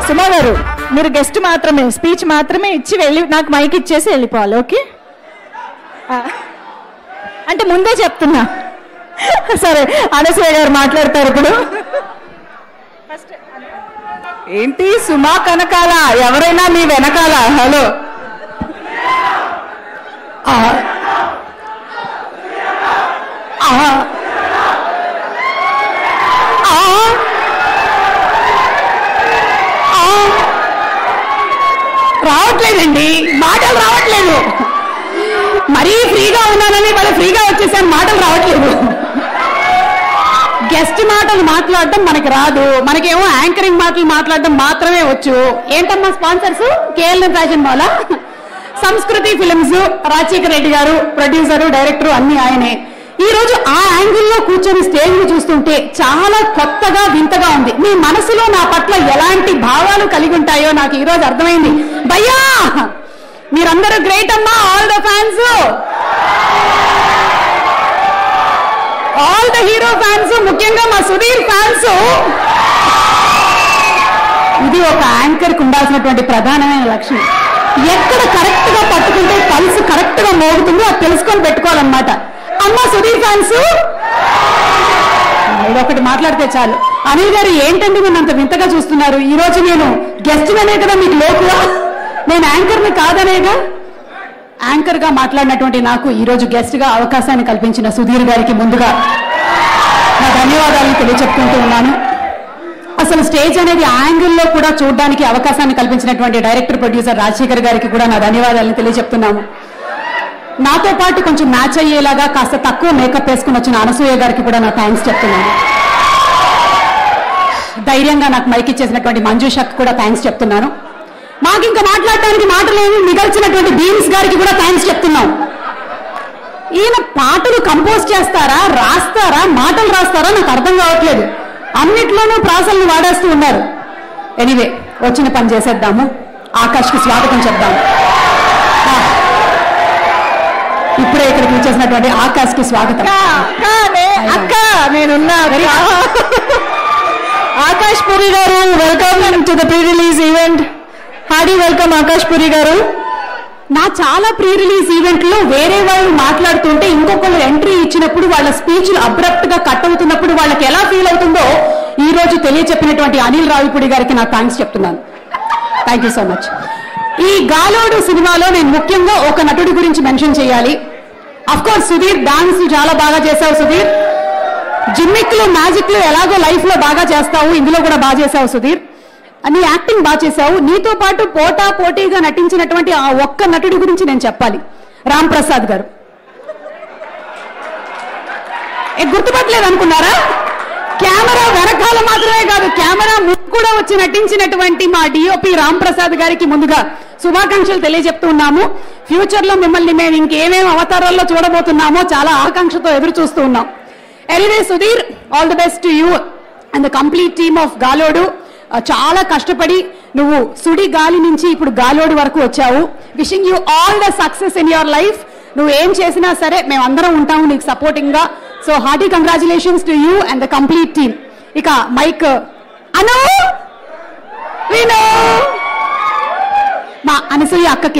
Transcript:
సుమా గారు మీరు గెస్ట్ మాత్రమే స్పీచ్ మాత్రమే ఇచ్చి వెళ్ళి నాకు మైక్ ఇచ్చేసి వెళ్ళిపోవాలి ఓకే ఆ. అంటే ముందే చెప్తున్నా సరే అనసూయ గారు మాట్లాడతారు ఇప్పుడు ఏంటి సుమా కనకాల ఎవరైనా మీ వెనకాల హలో ఆ. ఆ. ఆ. ఆ. రావట్లేదండి మాటలు రావట్లేదు మరీ ఫ్రీగా ఉన్నానని వాళ్ళు ఫ్రీగా వచ్చేసాను మాటలు రావట్లేదు గెస్ట్ మాటలు మాట్లాడడం మనకి రాదు మనకేమో యాంకరింగ్ మాటలు మాట్లాడడం మాత్రమే వచ్చు ఏంటమ్మా స్పాన్సర్స్ కేఎల్ఎన్ ఫ్యాషన్ మాల సంస్కృతి ఫిలిమ్స్ రాజశేఖర్ రెడ్డి గారు ప్రొడ్యూసరు డైరెక్టర్ అన్ని ఆయనే ఈ రోజు ఆ యాంగిల్లో కూర్చొని స్టేజ్ ని చూస్తుంటే చాలా కొత్తగా వింతగా ఉంది మీ మనసులో నా పట్ల ఎలాంటి భావాలు కలిగి ఉంటాయో నాకు ఈ రోజు అర్థమైంది భయ్యా మీరందరూ గ్రేట్ అమ్మా all the fans all the hero fans ముఖ్యంగా మా సుధీర్ ఫ్యాన్స్ ఇది ఒక యాంకర్ కు ఉండాల్సినటువంటి ప్రధానమైన లక్షణం ఎక్కడ కరెక్ట్ గా పట్టుకుంటే పల్స్ కరెక్ట్ గా మోగుతుందో అది తెలుసుకొని పెట్టుకోవాలన్నమాట అమ్మ సుధీర్ ఫ్యాన్స్ ఒకటి మాట్లాడితే చాలు అనిల్ గారు ఏంటండి నన్ను అంత వింతగా చూస్తున్నారు ఈ రోజు నేను గెస్ట్ అనే కదా మీకు లోకువా నేను యాంకర్ ని కాదనేగా యాంకర్ గా మాట్లాడినటువంటి నాకు ఈ రోజు గెస్ట్ గా అవకాశాన్ని కల్పించిన సుధీర్ గారికి ముందుగా నా ధన్యవాదాలను తెలియచెప్పుకుంటూ ఉన్నాను అసలు స్టేజ్ అనేది ఆ యాంగిల్లో కూడా చూడడానికి అవకాశాన్ని కల్పించినటువంటి డైరెక్టర్ ప్రొడ్యూసర్ రాజశేఖర్ గారికి కూడా నా ధన్యవాదాలను తెలియజెప్తున్నాము నాతో పాటు కొంచెం మ్యాచ్ అయ్యేలాగా కాస్త తక్కువ మేకప్ వేసుకుని వచ్చిన అనసూయ గారికి కూడా నా థ్యాంక్స్ చెప్తున్నాను ధైర్యంగా నాకు మైక్ ఇచ్చేసినటువంటి మంజుషకు కూడా థ్యాంక్స్ చెప్తున్నాను మాకు ఇంకా మాట్లాడటానికి మాటలేమి మిగల్చినటువంటి బీన్స్ గారికి కూడా థ్యాంక్స్ చెప్తున్నాం ఈయన పాటలు కంపోజ్ చేస్తారా రాస్తారా మాటలు రాస్తారా నాకు అర్థం కావట్లేదు అన్నిట్లోనూ ప్రాసల్ని వాడేస్తూ ఉన్నారు ఎనీవే వచ్చిన పని చేసేద్దాము ఆకాష్కి స్వాగతం చెప్దాము ఆ, ఇప్పుడే ఇక్కడికి వచ్చేసినటువంటి ఆకాష్కి స్వాగతం అక్క నేనున్నా Akash Puri garu welcome to the pre release event హాడీ వెల్కమ్ ఆకాష్ పురి గారు నా చాలా ప్రీ రిలీజ్ ఈవెంట్ లో వేరే వాళ్ళు మాట్లాడుతుంటే ఇంకొకళ్ళు ఎంట్రీ ఇచ్చినప్పుడు వాళ్ళ స్పీచ్లు అబ్రప్ట్ గా కట్ అవుతున్నప్పుడు వాళ్ళకి ఎలా ఫీల్ అవుతుందో ఈ రోజు తెలియచెప్పినటువంటి అనిల్ రావిపూడి గారికి నా థ్యాంక్స్ చెప్తున్నాను థ్యాంక్ యూ సో మచ్ ఈ గాలోడు సినిమాలో నేను ముఖ్యంగా ఒక నటుడి గురించి మెన్షన్ చేయాలి అఫ్ కోర్స్ సుధీర్ డాన్స్ చాలా బాగా చేశావు సుధీర్ జిమ్మిక్లు మ్యాజిక్లు ఎలాగో లైఫ్ లో బాగా చేస్తావు ఇందులో కూడా బాగా చేశావు సుధీర్ నీ యాక్టింగ్ బాగా చేశావు నీతో పాటు పోటా పోటీగా నటించినటువంటి ఆ ఒక్క నటుడి గురించి నేను చెప్పాలి రామ్ ప్రసాద్ గారు ఏ గుర్తుపట్టలేదు అనుకున్నారా కెమెరా వెనకాల మాత్రమే కాదు కెమెరా ముందు కూడా వచ్చి నటించినటువంటి మా డిఓపి రామ్ ప్రసాద్ గారికి ముందుగా శుభాకాంక్షలు తెలియజెప్తున్నాము ఫ్యూచర్ లో మిమ్మల్ని మేము ఇంకేమేమి అవతారాల్లో చూడబోతున్నామో చాలా ఆకాంక్షతో ఎదురు చూస్తూ ఉన్నాం anyway Sudheer all the best to you and the complete team of Galodu ఆ, చాలా కష్టపడి నువ్వు సుడి గాలి నుంచి ఇప్పుడు గాలోడు వరకు వచ్చావు wishing you all the success in your life నువ్వు ఏం చేసినా సరే మేమందరం ఉంటాము నీకు సపోర్టింగ్ గా so hearty congratulations to you and the complete team ఇక మైక్ అను విను మా అనసూయ అక్కకి